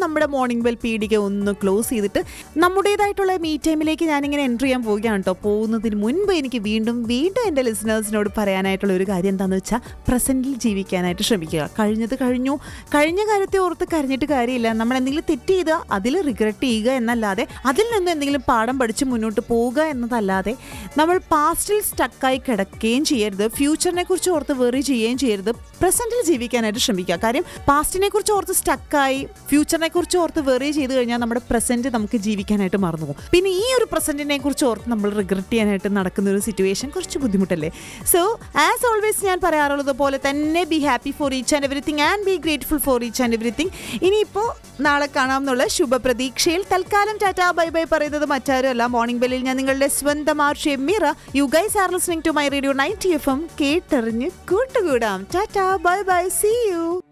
നമ്മുടെ morning bell പീഡിക ഒന്ന് close ചെയ്തിട്ട് നമ്മുടേതായിട്ടുള്ള മീ ടൈമിലേക്ക് ഞാനിങ്ങനെ എൻട്രി ചെയ്യാൻ പോവുകയാണ് കേട്ടോ പോകുന്നതിന് മുൻപ് എനിക്ക് വീണ്ടും വീണ്ടും എൻ്റെ ലിസണേഴ്സിനോട് പറയാനായിട്ടുള്ള ഒരു കാര്യം എന്താണെന്ന് വെച്ചാൽ പ്രസൻറ്റിൽ ജീവിക്കാനായിട്ട് ശ്രമിക്കുക കഴിഞ്ഞത് കഴിഞ്ഞു കഴിഞ്ഞ കാര്യത്തെ ഓർത്ത് കരഞ്ഞിട്ട് കാര്യമില്ല നമ്മൾ എന്തെങ്കിലും തെറ്റ് ചെയ്താൽ അതിൽ റിഗ്രറ്റ് ചെയ്യുക എന്നല്ലാതെ അതിൽ നിന്ന് എന്തെങ്കിലും പാഠം പഠിച്ച് മുന്നോട്ട് പോവുക എന്നതല്ലാതെ നമ്മൾ പാസ്റ്റിൽ സ്റ്റക്കായി കിടക്കുകയും ചെയ്യരുത് ഫ്യൂച്ചറിനെ കുറിച്ച് ഓർത്ത് വെറി ചെയ്യുകയും ചെയ്യരുത് പ്രസൻറ്റിൽ ജീവിക്കാനായിട്ട് ശ്രമിക്കുക കാര്യം പാസ്റ്റിനെ കുറിച്ച് ഓർത്ത് സ്റ്റക്കായി ഫ്യൂച്ചറിനെ കുറിച്ച് ഓർത്ത് വെറി ചെയ്ത് കഴിഞ്ഞാൽ നമ്മുടെ പ്രസന്റ് നമുക്ക് ജീവിക്കാനായിട്ട് മറന്നു പോകും പിന്നെ ഈ ഒരു പ്രസന്റിനെ കുറിച്ച് ഓർത്ത് നമ്മൾ റിഗ്രറ്റ് ചെയ്യാനായിട്ട് നടക്കുന്ന ഒരു സിറ്റുവേഷൻ കുറച്ച് ബുദ്ധിമുട്ടല്ലേ സോ ആസ് ഓൾവേസ് ഞാൻ പറയാറുള്ളത് പോലെ തന്നെ be happy for each and everything and be grateful for each and everything ഇനിയിപ്പോൾ നാളെ കാണാം എന്നുള്ള ശുഭപ്രതീക്ഷയിൽ തൽക്കാലം ടാറ്റാ ബൈ ബൈ പറയുന്നത് മറ്റാരുമല്ല മോർണിംഗ് ബെല്ലിൽ ഞാൻ നിങ്ങളുടെ സ്വന്തം R Shemeera you guys are listening to my radio ninety F M കേട്ടറിഞ്ഞ് കൂട്ടുകൂടാം tata bye bye see U